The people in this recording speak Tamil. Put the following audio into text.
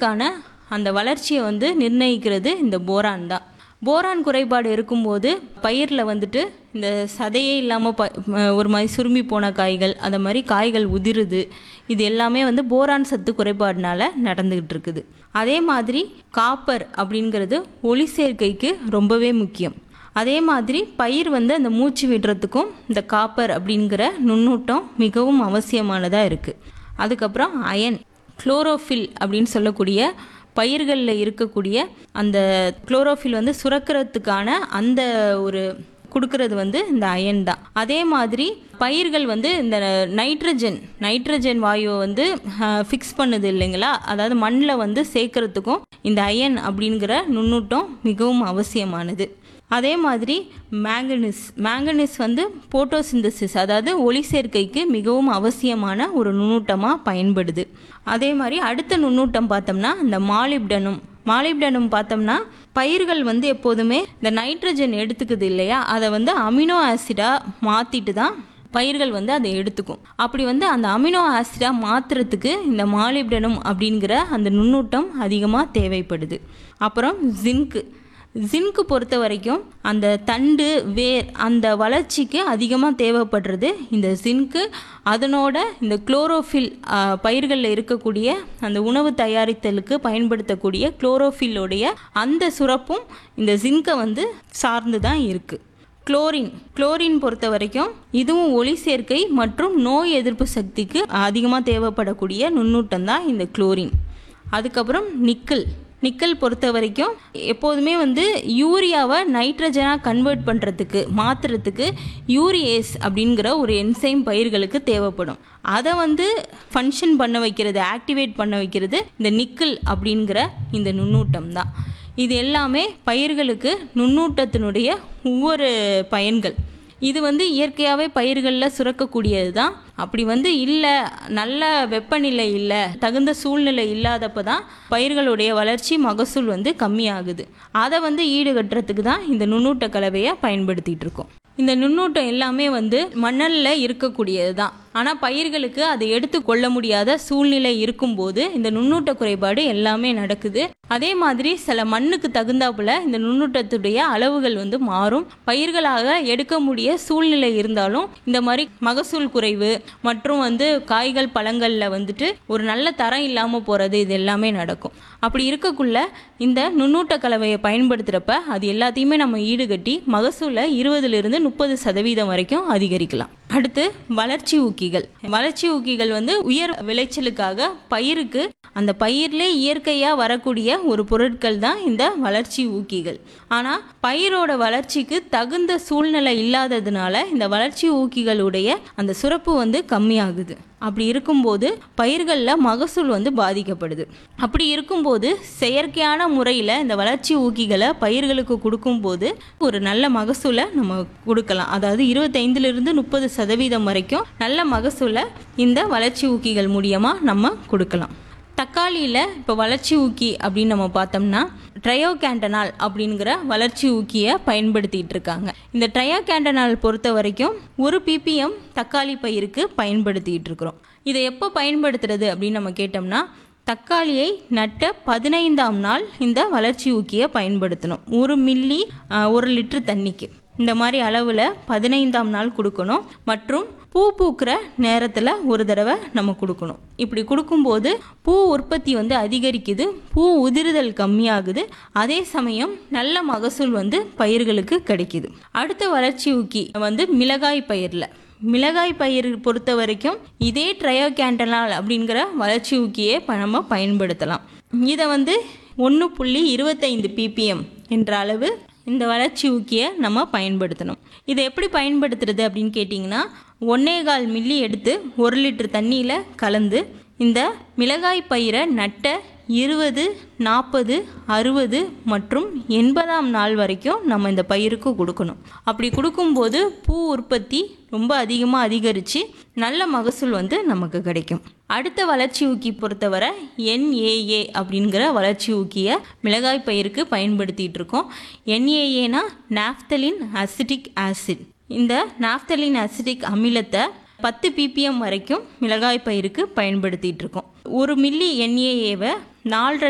பயிருக்கான அந்த வளர்ச்சியை வந்து நிர்ணயிக்கிறது இந்த போரான் தான் போரான் குறைபாடு இருக்கும்போது பயிரில் வந்துட்டு இந்த சதையே இல்லாமல் ப ம- ஒரு மாதிரி சுரும்பி போன காய்கள் அந்த மாதிரி காய்கள் உதிருது இது எல்லாமே வந்து போரான் சத்து குறைபாடுனால நடந்துக்கிட்டு இருக்குது அதே மாதிரி காப்பர் அப்படிங்கிறது ஒளி சேர்க்கைக்கு ரொம்பவே முக்கியம் அதே மாதிரி பயிர் வந்து அந்த மூச்சு விடுறதுக்கும் இந்த காப்பர் அப்படிங்கிற நுண்ணூட்டம் மிகவும் அவசியமானதாக இருக்குது அதுக்கப்புறம் அயன் குளோரோஃபில் அப்படின்னு சொல்லக்கூடிய பயிர்களில் இருக்கக்கூடிய அந்த குளோரோஃபில் வந்து சுரக்கிறதுக்கான அந்த ஒரு கொடுக்கறது வந்து இந்த அயன் தான் அதே மாதிரி பயிர்கள் வந்து இந்த நைட்ரஜன் நைட்ரஜன் வாயுவை வந்து ஃபிக்ஸ் பண்ணுது இல்லைங்களா அதாவது மண்ணில் வந்து சேர்க்கறதுக்கும் இந்த அயன் அப்படிங்கிற நுண்ணூட்டம் மிகவும் அவசியமானது அதே மாதிரி மேங்கனீஸ் மேங்கனீஸ் வந்து போட்டோசிந்தசிஸ் அதாவது ஒளி சேர்க்கைக்கு மிகவும் அவசியமான ஒரு நுண்ணூட்டமாக பயன்படுது அதே மாதிரி அடுத்த நுண்ணூட்டம் பார்த்தோம்னா இந்த மாலிப்டனும் மாலிப்டனும் பார்த்தோம்னா பயிர்கள் வந்து எப்போதுமே இந்த நைட்ரஜன் எடுத்துக்குது இல்லையா அதை வந்து அமினோ ஆசிடாக மாற்றிட்டு தான் பயிர்கள் வந்து அதை எடுத்துக்கும் அப்படி வந்து அந்த அமினோ ஆசிடாக மாற்றுறதுக்கு இந்த மாலிப்டனும் அப்படிங்கிற அந்த நுண்ணூட்டம் அதிகமாக தேவைப்படுது அப்புறம் ஜிங்க்கு ஜிங்க்கு பொறுத்த வரைக்கும் அந்த தண்டு வேர் அந்த வளர்ச்சிக்கு அதிகமாக தேவைப்படுறது இந்த ஜிங்க்கு அதனோட இந்த குளோரோஃபில் பயிர்களில் இருக்கக்கூடிய அந்த உணவு தயாரித்தலுக்கு பயன்படுத்தக்கூடிய குளோரோஃபில்லோடைய அந்த சுரப்பும் இந்த ஜிங்கை வந்து சார்ந்து தான் இருக்குது குளோரின் குளோரின் பொறுத்த வரைக்கும் இதுவும் ஒளி சேர்க்கை மற்றும் நோய் எதிர்ப்பு சக்திக்கு அதிகமாக தேவைப்படக்கூடிய நுண்ணூட்டம் தான் இந்த குளோரின் அதுக்கப்புறம் நிக்கல் நிக்கல் பொறுத்த வரைக்கும் எப்போதுமே வந்து யூரியாவை நைட்ரஜனாக கன்வெர்ட் பண்ணுறதுக்கு மாற்றுறதுக்கு யூரியேஸ் அப்படிங்கிற ஒரு என்சைம் பயிர்களுக்கு தேவைப்படும் அதை வந்து ஃபங்க்ஷன் பண்ண வைக்கிறது ஆக்டிவேட் பண்ண வைக்கிறது இந்த நிக்கல் அப்படிங்கிற இந்த நுண்ணூட்டம் தான் இது எல்லாமே பயிர்களுக்கு நுண்ணூட்டத்தினுடைய ஒவ்வொரு பயன்கள் இது வந்து இயற்கையாகவே பயிர்களில் சுரக்கக்கூடியது தான் அப்படி வந்து இல்லை நல்ல வெப்பநிலை இல்லை தகுந்த சூழ்நிலை இல்லாதப்ப தான் பயிர்களுடைய வளர்ச்சி மகசூல் வந்து கம்மியாகுது அதை வந்து ஈடுகட்டுறதுக்கு தான் இந்த நுண்ணூட்ட கலவையை பயன்படுத்திட்டு இருக்கோம் இந்த நுண்ணூட்டம் எல்லாமே வந்து மணலில் இருக்கக்கூடியது தான் ஆனால் பயிர்களுக்கு அதை எடுத்து கொள்ள முடியாத சூழ்நிலை இருக்கும்போது இந்த நுண்ணூட்ட குறைபாடு எல்லாமே நடக்குது அதே மாதிரி சில மண்ணுக்கு தகுந்தாப்புல இந்த நுண்ணூட்டத்துடைய அளவுகள் வந்து மாறும் பயிர்களாக எடுக்க முடிய சூழ்நிலை இருந்தாலும் இந்த மாதிரி மகசூல் குறைவு மற்றும் வந்து காய்கள் பழங்களில் வந்துட்டு ஒரு நல்ல தரம் இல்லாமல் போகிறது இது எல்லாமே நடக்கும் அப்படி இருக்கக்குள்ள இந்த நுண்ணூட்ட கலவையை பயன்படுத்துகிறப்ப அது எல்லாத்தையுமே நம்ம ஈடுகட்டி மகசூலை இருபதுலேருந்து முப்பது சதவீதம் வரைக்கும் அதிகரிக்கலாம் அடுத்து வளர்ச்சி ஊக்கிகள் வளர்ச்சி ஊக்கிகள் வந்து உயர் விளைச்சலுக்காக பயிருக்கு அந்த பயிர்லே இயற்கையாக வரக்கூடிய ஒரு பொருட்கள் தான் இந்த வளர்ச்சி ஊக்கிகள் ஆனால் பயிரோட வளர்ச்சிக்கு தகுந்த சூழ்நிலை இல்லாததுனால இந்த வளர்ச்சி ஊக்கிகளுடைய அந்த சுரப்பு வந்து கம்மியாகுது அப்படி இருக்கும்போது பயிர்களில் மகசூல் வந்து பாதிக்கப்படுது அப்படி இருக்கும்போது செயற்கையான முறையில் இந்த வளர்ச்சி ஊக்கிகளை பயிர்களுக்கு கொடுக்கும்போது ஒரு நல்ல மகசூலை நம்ம கொடுக்கலாம் அதாவது இருபத்தைந்துலேருந்து முப்பது சதவீதம் வரைக்கும் நல்ல மகசூலை இந்த வளர்ச்சி ஊக்கிகள் மூலியமாக நம்ம கொடுக்கலாம் தக்காளியில் இப்போ வளர்ச்சி ஊக்கி அப்படின்னு நம்ம பார்த்தோம்னா ட்ரையோகேண்டனால் அப்படிங்கிற வளர்ச்சி ஊக்கியை பயன்படுத்திட்டு இருக்காங்க இந்த ட்ரையோகேண்டனால் பொறுத்த வரைக்கும் ஒரு பிபிஎம் தக்காளி பயிருக்கு பயன்படுத்திட்டு இருக்கிறோம் இதை எப்போ பயன்படுத்துறது அப்படின்னு நம்ம கேட்டோம்னா தக்காளியை நட்ட பதினைந்தாம் நாள் இந்த வளர்ச்சி ஊக்கியை பயன்படுத்தணும் ஒரு மில்லி ஆஹ், ஒரு லிட்டர் தண்ணிக்கு இந்த மாதிரி அளவில் பதினைந்தாம் நாள் கொடுக்கணும் மற்றும் பூ பூக்கிற நேரத்தில் ஒரு தடவை நம்ம கொடுக்கணும் இப்படி கொடுக்கும்போது பூ உற்பத்தி வந்து அதிகரிக்குது பூ உதிருதல் கம்மியாகுது அதே சமயம் நல்ல மகசூல் வந்து பயிர்களுக்கு கிடைக்குது அடுத்த வளர்ச்சி ஊக்கி வந்து மிளகாய் பயிரில் மிளகாய் பயிர் பொறுத்த வரைக்கும் இதே ட்ரையோகேண்டனால் அப்படிங்கிற வளர்ச்சி ஊக்கியை ப- நம்ம பயன்படுத்தலாம் இதை வந்து ஒன்று புள்ளி இருபத்தைந்து பிபிஎம் என்ற அளவு இந்த வளர்ச்சி ஊக்கியை நம்ம பயன்படுத்தணும் இதை எப்படி பயன்படுத்துறது அப்படின்னு கேட்டிங்கன்னா ஒன்னே கால் மில்லி எடுத்து ஒரு லிட்டர் தண்ணியில் கலந்து இந்த மிளகாய் பயிரை நட்ட இருபது நாற்பது அறுபது மற்றும் எண்பதாம் நாள் வரைக்கும் நம்ம இந்த பயிருக்கு கொடுக்கணும் அப்படி கொடுக்கும்போது பூ உற்பத்தி ரொம்ப அதிகமாக அதிகரித்து நல்ல மகசூல் வந்து நமக்கு கிடைக்கும் அடுத்த வளர்ச்சி ஊக்கி பொறுத்தவரை என்ஏஏ அப்படிங்கிற வளர்ச்சி ஊக்கியை மிளகாய் பயிருக்கு பயன்படுத்திட்டு இருக்கோம் என்ஏஏனா நாப்தலின் அசிட்டிக் ஆசிட் இந்த நாப்தலின் அசிட்டிக் அமிலத்தை பத்து பிபிஎம் வரைக்கும் மிளகாய் பயிருக்கு பயன்படுத்திட்டு இருக்கோம் ஒரு மில்லி என்ஏஏவை நாலரை